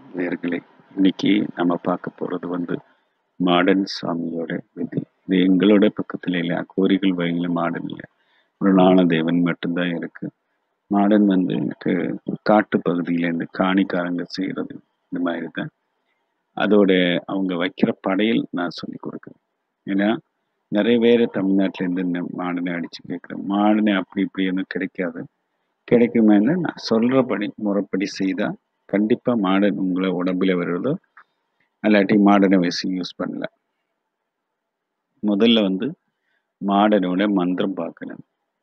நேர்களே இன்னைக்கு நம்ம பார்க்க போகிறது வந்து மாடன் சாமியோட விதி இது எங்களோட பக்கத்தில் இல்லை கோரிகள் வழியில் மாடன் இல்லை ஒரு ஞானதேவன் மட்டும்தான் இருக்கு மாடன் வந்து எனக்கு காட்டு பகுதியிலேருந்து காணிக்காரங்க செய்கிறது இந்த மாதிரி தான் அதோட அவங்க வைக்கிற படையல் நான் சொல்லி கொடுக்குறேன் ஏன்னா நிறைய பேர் தமிழ்நாட்டிலேருந்து இந்த மாடனை அடித்து கேட்குறேன் மாடனை அப்படி இப்படி ஒன்றும் கிடைக்காது கிடைக்குமேன்னு நான் சொல்கிறபடி முறைப்படி செய்தால் கண்டிப்பாக மாடன் உங்களை உடம்புல வருவதோ அல்லாட்டி மாடனை வச்சு யூஸ் பண்ணல முதல்ல வந்து மாடனோட மந்திரம் பார்க்கணும்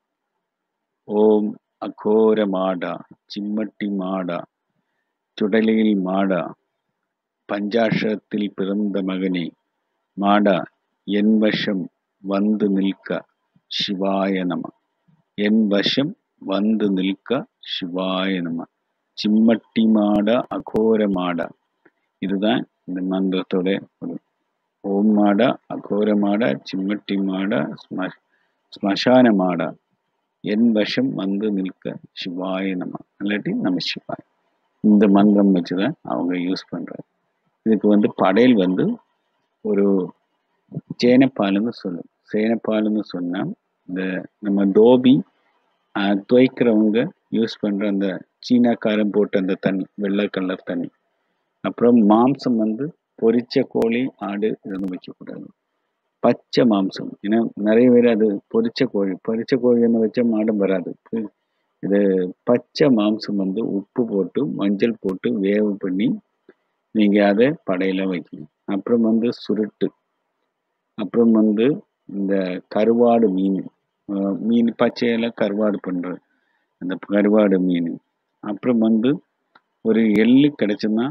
ஓம் அகோர மாடா சிம்மட்டி மாடா சுடலையில் மாடா பஞ்சாஷத்தில் பிறந்த மகனே மாடா என் வசம் வந்து நிற்க சிவாய நம என் வசம் வந்து நிற்க சிவாய நம சிம்மட்டி மாடா அகோர மாடா இதுதான் இந்த மந்திரத்தோட ஒரு ஓம் மாடா அகோர மாடா சிம்மட்டி மாடா ஸ்ம ஸ்மசான மாடா என் வசம் வந்து நிற்க சிவாய நம இல்லாட்டி நம்ம சிவாய் இந்த மந்திரம் வச்சு தான் அவங்க யூஸ் பண்ணுறாங்க இதுக்கு வந்து படையல் வந்து ஒரு சேனப்பாலுன்னு சொல்லும் சேனப்பாலுன்னு சொன்னால் இந்த நம்ம தோபி துவைக்கிறவங்க யூஸ் பண்ணுற அந்த சீனாக்காரம் போட்ட அந்த தண்ணி வெள்ளை கலர் தண்ணி அப்புறம் மாம்சம் வந்து பொரிச்ச கோழி ஆடு இதெல்லாம் வைக்கக்கூடாது பச்சை மாம்சம் ஏன்னா நிறைய பேர் அது பொரிச்ச கோழி பொரிச்ச கோழின்னு வச்சா மாடம் வராது இது பச்சை மாம்சம் வந்து உப்பு போட்டு மஞ்சள் போட்டு வேவு பண்ணி நீங்கள் அதை படையில வைக்கணும் அப்புறம் வந்து சுருட்டு அப்புறம் வந்து இந்த கருவாடு மீன் மீன் பச்சையில கருவாடு பண்ணுறது அந்த கருவாடு மீன் அப்புறம் வந்து ஒரு எள்ளு கிடைச்சுன்னா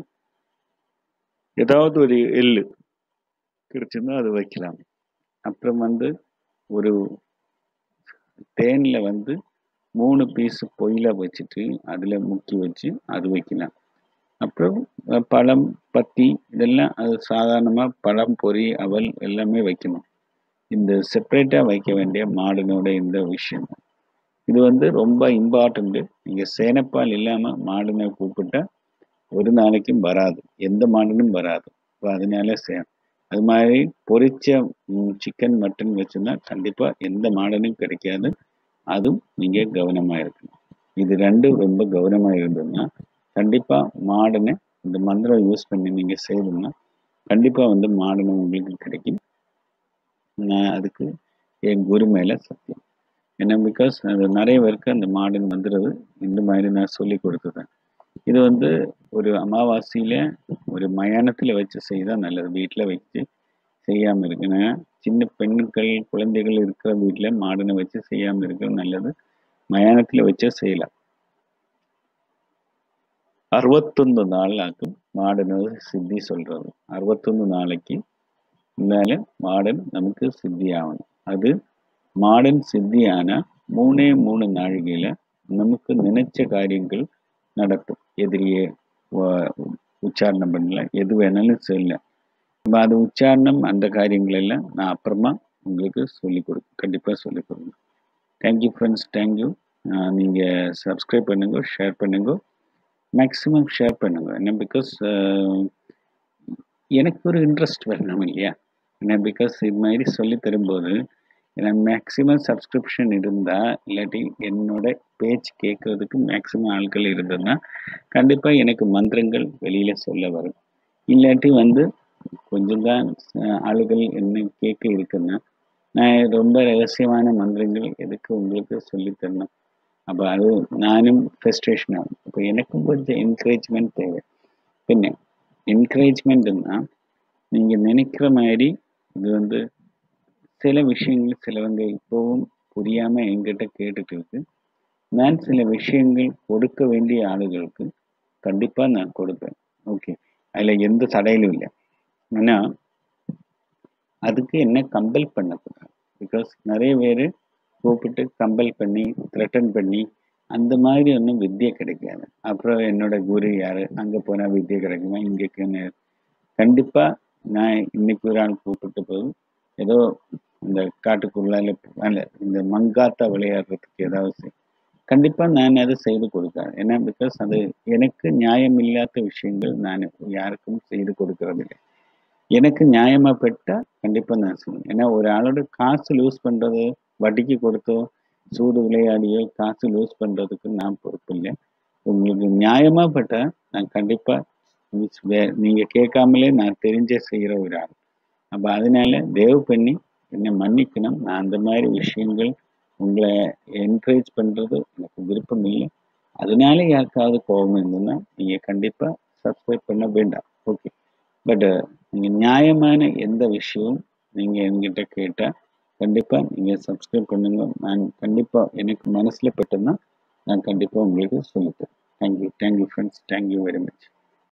ஏதாவது ஒரு எள்ளு கிடைச்சுன்னா அது வைக்கலாம் அப்புறம் வந்து ஒரு தேனில் வந்து மூணு பீஸ் பொயில வச்சுட்டு அதில் முக்கி வச்சு அது வைக்கலாம் அப்புறம் பழம் பத்தி இதெல்லாம் அது சாதாரணமாக பழம் பொறி அவல் எல்லாமே வைக்கணும் இந்த செப்பரேட்டாக வைக்க வேண்டிய மாடனோட இந்த விஷயம் இது வந்து ரொம்ப இம்பார்ட்டண்ட்டு நீங்கள் சேனப்பால் இல்லாமல் மாடனை கூப்பிட்டா ஒரு நாளைக்கும் வராது எந்த மாடனும் வராது இப்போ அதனால சே அது மாதிரி பொரிச்ச சிக்கன் மட்டன் வச்சுருந்தா கண்டிப்பாக எந்த மாடனும் கிடைக்காது அதுவும் நீங்கள் கவனமாக இருக்கணும் இது ரெண்டும் ரொம்ப கவனமாக இருந்ததுன்னா கண்டிப்பாக மாடனை இந்த மந்திரம் யூஸ் பண்ணி நீங்கள் செய்யணும்னா கண்டிப்பாக வந்து மாடனை உங்களுக்கு கிடைக்கும் நான் அதுக்கு என் குரு மேலே சத்தியம் ஏன்னா பிகாஸ் அது நிறைய பேருக்கு அந்த மாடன் வந்துடுறது இந்த மாதிரி நான் சொல்லி கொடுத்துருக்கேன் இது வந்து ஒரு அமாவாசையில் ஒரு மயானத்தில் வச்சு செய்தால் நல்லது வீட்டில் வச்சு செய்யாமல் இருக்குன்னா சின்ன பெண்கள் குழந்தைகள் இருக்கிற வீட்டில் மாடனை வச்சு செய்யாமல் இருக்கிறது நல்லது மயானத்தில் வச்சு செய்யலாம் அறுபத்தொன்று நாள் ஆக்கும் மாடனை சித்தி சொல்கிறது அறுபத்தொன்று நாளைக்கு மேலே மாடன் நமக்கு சித்தி ஆகணும் அது மாடன் சித்தியான மூணே மூணு நாழிகையில் நமக்கு நினைச்ச காரியங்கள் நடக்கும் எதிரியே உச்சாரணம் பண்ணல எது வேணாலும் செய்யலாம் இப்போ அது உச்சாரணம் அந்த காரியங்கள் எல்லாம் நான் அப்புறமா உங்களுக்கு சொல்லிக் கொடு கண்டிப்பாக சொல்லிக் கொடுங்க தேங்க்யூ ஃப்ரெண்ட்ஸ் தேங்க்யூ நீங்கள் சப்ஸ்கிரைப் பண்ணுங்க ஷேர் பண்ணுங்க மேக்ஸிமம் ஷேர் பண்ணுங்க என்ன பிகாஸ் எனக்கு ஒரு இன்ட்ரெஸ்ட் வரணும் இல்லையா ஏன்னா பிகாஸ் இது மாதிரி சொல்லி தரும்போது எனக்கு மேக்ஸிமம் சப்ஸ்கிரிப்ஷன் இருந்தால் இல்லாட்டி என்னோட பேச்சு கேட்குறதுக்கு மேக்ஸிமம் ஆட்கள் இருந்ததுன்னா கண்டிப்பாக எனக்கு மந்திரங்கள் வெளியில் சொல்ல வரும் இல்லாட்டி வந்து கொஞ்சம் தான் ஆளுகள் என்ன கேட்க இருக்குன்னா நான் ரொம்ப ரகசியமான மந்திரங்கள் எதுக்கு உங்களுக்கு சொல்லித்தரணும் அப்போ அது நானும் ஃப்ரஸ்ட்ரேஷன் ஆகும் அப்போ எனக்கும் கொஞ்சம் என்கரேஜ்மெண்ட் தேவை பின்ன என்கரேஜ்மெண்ட்னா நீங்கள் நினைக்கிற மாதிரி இது வந்து சில விஷயங்கள் சிலவங்க இப்போவும் புரியாமல் என்கிட்ட கேட்டுட்டு இருக்கு நான் சில விஷயங்கள் கொடுக்க வேண்டிய ஆளுகளுக்கு கண்டிப்பாக நான் கொடுப்பேன் ஓகே அதில் எந்த தடையிலும் இல்லை ஆனால் அதுக்கு என்ன கம்பல் பண்ணக்கூடாது பிகாஸ் நிறைய பேர் கூப்பிட்டு கம்பல் பண்ணி த்ரெட்டன் பண்ணி அந்த மாதிரி ஒன்றும் வித்தியை கிடைக்காது அப்புறம் என்னோட குரு யார் அங்கே போனால் வித்தியை கிடைக்குமா இங்கே கண்டிப்பாக நான் இன்னைக்கு ஒரு ஆள் கூப்பிட்டு போது ஏதோ இந்த காட்டுக்குள்ளால அல்ல இந்த மங்காத்தா விளையாடுறதுக்கு ஏதாவது கண்டிப்பாக நான் அதை செய்து கொடுக்குறேன் ஏன்னா பிகாஸ் அது எனக்கு நியாயம் இல்லாத விஷயங்கள் நான் யாருக்கும் செய்து கொடுக்கறதில்லை எனக்கு நியாயமாக பெற்றால் கண்டிப்பாக நான் செய்வேன் ஏன்னா ஒரு ஆளோட காசு லூஸ் பண்ணுறது வட்டிக்கு கொடுத்தோ சூது விளையாடியோ காசு லூஸ் பண்ணுறதுக்கு நான் பொறுப்பு இல்லை உங்களுக்கு நியாயமாக பட்டால் நான் கண்டிப்பாக நீங்கள் கேட்காமலே நான் தெரிஞ்சே செய்கிற ஒரு ஆள் அப்போ அதனால தேவ பண்ணி என்னை மன்னிக்கணும் நான் அந்த மாதிரி விஷயங்கள் உங்களை என்கரேஜ் பண்ணுறது எனக்கு விருப்பம் இல்லை அதனால யாருக்காவது கோபம் இருந்ததுன்னா நீங்கள் கண்டிப்பாக சப்ஸ்கிரைப் பண்ண வேண்டாம் ஓகே பட் நீங்கள் நியாயமான எந்த விஷயமும் நீங்கள் என்கிட்ட கேட்டால் கண்டிப்பாக நீங்கள் சப்ஸ்கிரைப் பண்ணுங்க நான் கண்டிப்பாக எனக்கு மனசில் பட்டதுன்னா நான் கண்டிப்பாக உங்களுக்கு சொல்லித்தரேன் thank you thank you friends thank you very much